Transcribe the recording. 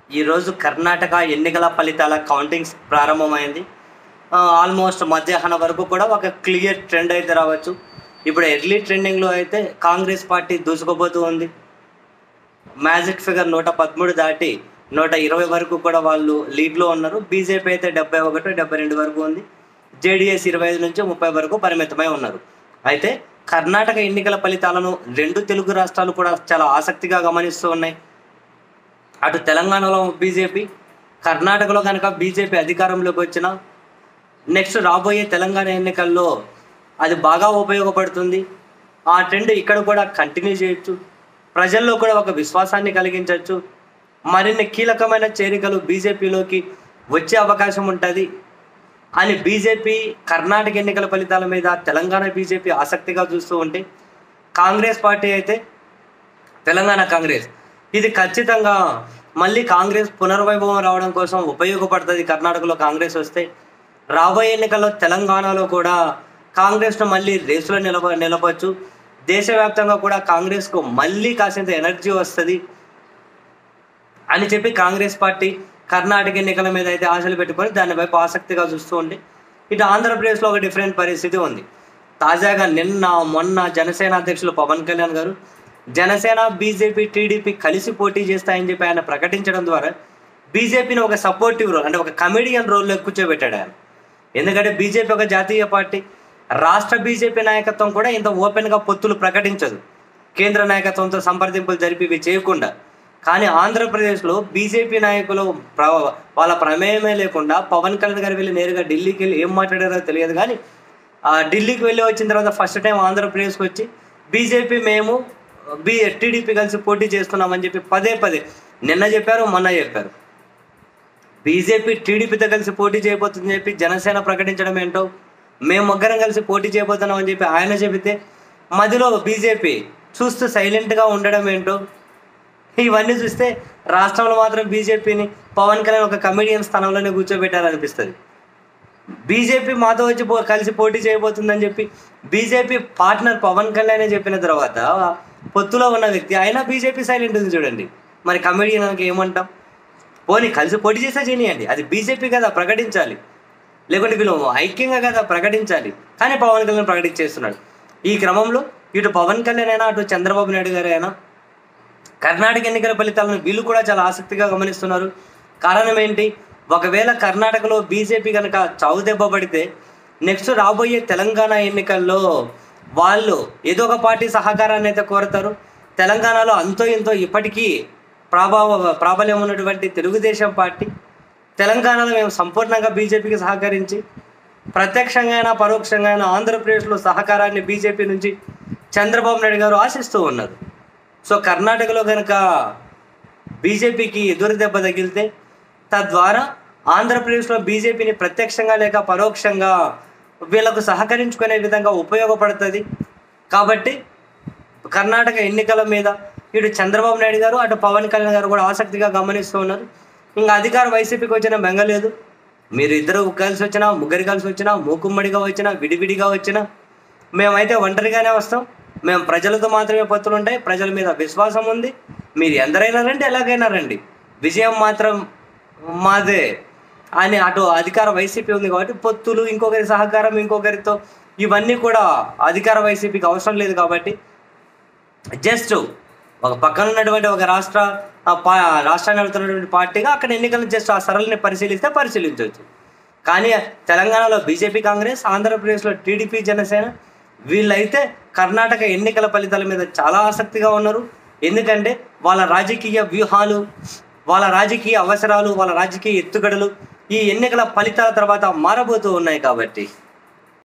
ఈరోజు కర్ణాటక ఎన్నికల ఫలితాల కౌంటింగ్స్ ప్రారంభమైంది ఆ, ఆల్మోస్ట్ మధ్యాహ్నం వరకు కూడా ఒక క్లియర్ ట్రెండ్ అయితే రావచ్చు ఇప్పుడు ఎర్లీ ట్రెండింగ్లో అయితే కాంగ్రెస్ పార్టీ దూసుకుపోతూ ఉంది మ్యాజిక్ ఫిగర్ నూట పదమూడు దాటి నూట ఇరవై వరకు కూడా వాళ్ళు లీడ్లో ఉన్నారు బీజేపీ అయితే డెబ్బై ఒకటి డెబ్బై రెండు వరకు ఉంది జేడీఎస్ ఇరవై ఐదు నుంచి ముప్పై వరకు పరిమితమై ఉన్నారు అయితే కర్ణాటక ఎన్నికల ఫలితాలను రెండు తెలుగు రాష్ట్రాలు కూడా చాలా ఆసక్తిగా గమనిస్తూ ఉన్నాయి అటు తెలంగాణలో బీజేపీ కర్ణాటకలో కనుక బీజేపీ అధికారంలోకి వచ్చిన నెక్స్ట్ రాబోయే తెలంగాణ ఎన్నికల్లో అది బాగా ఉపయోగపడుతుంది ఆ ట్రెండ్ ఇక్కడ కూడా కంటిన్యూ చేయొచ్చు ప్రజల్లో కూడా ఒక విశ్వాసాన్ని కలిగించవచ్చు మరిన్ని కీలకమైన చేరికలు బీజేపీలోకి వచ్చే అవకాశం ఉంటుంది అని బీజేపీ కర్ణాటక ఎన్నికల ఫలితాల మీద తెలంగాణ బీజేపీ ఆసక్తిగా చూస్తూ ఉంటే కాంగ్రెస్ పార్టీ అయితే తెలంగాణ కాంగ్రెస్ ఇది ఖచ్చితంగా మళ్ళీ కాంగ్రెస్ పునర్వైభవం రావడం కోసం ఉపయోగపడుతుంది కర్ణాటకలో కాంగ్రెస్ వస్తే రాబోయే ఎన్నికల్లో తెలంగాణలో కూడా కాంగ్రెస్ను మళ్ళీ రేసులో నిలబ నిలవచ్చు దేశవ్యాప్తంగా కూడా కాంగ్రెస్కు మళ్ళీ కాసింత ఎనర్జీ వస్తుంది అని చెప్పి కాంగ్రెస్ పార్టీ కర్ణాటక ఎన్నికల మీద అయితే ఆశలు పెట్టుకొని దాని వైపు ఆసక్తిగా చూస్తూ ఉంది ఇటు ఆంధ్రప్రదేశ్లో ఒక డిఫరెంట్ పరిస్థితి ఉంది తాజాగా నిన్న మొన్న జనసేన అధ్యక్షులు పవన్ కళ్యాణ్ గారు జనసేన బీజేపీ టీడీపీ కలిసి పోటీ చేస్తాయని చెప్పి ఆయన ప్రకటించడం ద్వారా బీజేపీని ఒక సపోర్టివ్ రోల్ అంటే ఒక కమెడియన్ రోల్లో కూర్చోబెట్టాడు ఆయన ఎందుకంటే బీజేపీ ఒక జాతీయ పార్టీ రాష్ట్ర బీజేపీ నాయకత్వం కూడా ఇంత ఓపెన్గా పొత్తులు ప్రకటించదు కేంద్ర నాయకత్వంతో సంప్రదింపులు జరిపి ఇవి చేయకుండా కానీ ఆంధ్రప్రదేశ్లో బీజేపీ నాయకులు ప్ర వాళ్ళ ప్రమేయమే లేకుండా పవన్ కళ్యాణ్ గారు వెళ్ళి నేరుగా ఢిల్లీకి వెళ్ళి ఏం మాట్లాడారో తెలియదు కానీ ఆ ఢిల్లీకి వెళ్ళి వచ్చిన తర్వాత ఫస్ట్ టైం ఆంధ్రప్రదేశ్కి వచ్చి బీజేపీ మేము బీ టీడీపీ కలిసి పోటీ చేస్తున్నామని చెప్పి పదే పదే నిన్న చెప్పారు మొన్న చెప్పారు బీజేపీ టీడీపీతో కలిసి పోటీ చేయబోతుందని చెప్పి జనసేన ప్రకటించడం ఏంటో మేము ముగ్గురం కలిసి పోటీ చేయబోతున్నాం అని చెప్పి ఆయన చెబితే మధ్యలో బీజేపీ చూస్తూ సైలెంట్గా ఉండడం ఏంటో ఇవన్నీ చూస్తే రాష్ట్రంలో మాత్రం బీజేపీని పవన్ కళ్యాణ్ ఒక కమెడియన్ స్థానంలోనే కూర్చోబెట్టారనిపిస్తుంది బీజేపీ మాతో వచ్చి పో కలిసి పోటీ చేయబోతుందని చెప్పి బీజేపీ పార్ట్నర్ పవన్ కళ్యాణ్ చెప్పిన తర్వాత పొత్తులో ఉన్న వ్యక్తి అయినా బీజేపీ సైలెంట్ ఉంది చూడండి మరి కమెడియన్ అనకి ఏమంటాం పోనీ కలిసి పోటీ చేస్తే చేయనియండి అది బీజేపీ కదా ప్రకటించాలి లేకుంటే వీళ్ళు ఐక్యంగా కదా ప్రకటించాలి కానీ పవన్ కళ్యాణ్ ప్రకటించేస్తున్నాడు ఈ క్రమంలో ఇటు పవన్ కళ్యాణ్ అయినా అటు చంద్రబాబు నాయుడు గారు అయినా కర్ణాటక ఎన్నికల ఫలితాలను వీళ్ళు కూడా చాలా ఆసక్తిగా గమనిస్తున్నారు కారణం ఏంటి ఒకవేళ కర్ణాటకలో బీజేపీ కనుక చావు దెబ్బ పడితే నెక్స్ట్ రాబోయే తెలంగాణ ఎన్నికల్లో వాళ్ళు ఏదో ఒక పార్టీ సహకారాన్ని అయితే కోరతారు తెలంగాణలో అంతో ఇంతో ఇప్పటికీ ప్రాభావ ప్రాబల్యం ఉన్నటువంటి తెలుగుదేశం పార్టీ తెలంగాణలో మేము సంపూర్ణంగా బీజేపీకి సహకరించి ప్రత్యక్షంగా అయినా పరోక్షంగా అయినా ఆంధ్రప్రదేశ్లో సహకారాన్ని బీజేపీ నుంచి చంద్రబాబు నాయుడు గారు ఆశిస్తూ ఉన్నారు సో కర్ణాటకలో కనుక బీజేపీకి ఎదురు దెబ్బ తగిలితే తద్వారా ఆంధ్రప్రదేశ్లో బీజేపీని ప్రత్యక్షంగా లేక పరోక్షంగా వీళ్ళకు సహకరించుకునే విధంగా ఉపయోగపడుతుంది కాబట్టి కర్ణాటక ఎన్నికల మీద ఇటు చంద్రబాబు నాయుడు గారు అటు పవన్ కళ్యాణ్ గారు కూడా ఆసక్తిగా గమనిస్తూ ఉన్నారు ఇంకా అధికారం వైసీపీకి వచ్చిన బెంగలేదు మీరు ఇద్దరు కలిసి వచ్చినా ముగ్గురు కలిసి వచ్చినా మూకుమ్మడిగా వచ్చినా విడివిడిగా వచ్చినా మేమైతే ఒంటరిగానే వస్తాం మేము ప్రజలతో మాత్రమే పొత్తులు ఉంటాయి ప్రజల మీద విశ్వాసం ఉంది మీరు ఎందరైనా రండి ఎలాగైనా రండి విజయం మాత్రం మాదే అని అటు అధికార వైసీపీ ఉంది కాబట్టి పొత్తులు ఇంకొకరి సహకారం ఇంకొకరితో ఇవన్నీ కూడా అధికార వైసీపీకి అవసరం లేదు కాబట్టి జస్ట్ ఒక పక్కన ఉన్నటువంటి ఒక రాష్ట్ర ఆ పా రాష్ట్రాన్ని వెళ్తున్నటువంటి పార్టీగా అక్కడ ఎన్నికలను జస్ట్ ఆ సరళిని పరిశీలిస్తే పరిశీలించవచ్చు కానీ తెలంగాణలో బీజేపీ కాంగ్రెస్ ఆంధ్రప్రదేశ్లో టీడీపీ జనసేన వీళ్ళైతే కర్ణాటక ఎన్నికల ఫలితాల మీద చాలా ఆసక్తిగా ఉన్నారు ఎందుకంటే వాళ్ళ రాజకీయ వ్యూహాలు వాళ్ళ రాజకీయ అవసరాలు వాళ్ళ రాజకీయ ఎత్తుగడలు ఈ ఎన్నికల ఫలితాల తర్వాత మారబోతూ ఉన్నాయి కాబట్టి